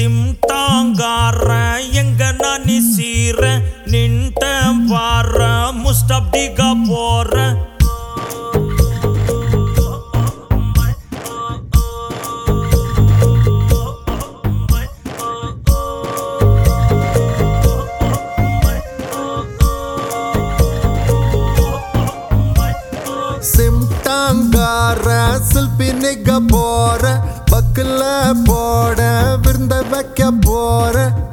சிம்டாங்கார எங்க நான் நீ சீர நின்ட்ட வார முஸ்டப்டிகா போற சிம்டாங்கார சில்பி நிக்க போற பக்கல போட விருந்த வைக்க போற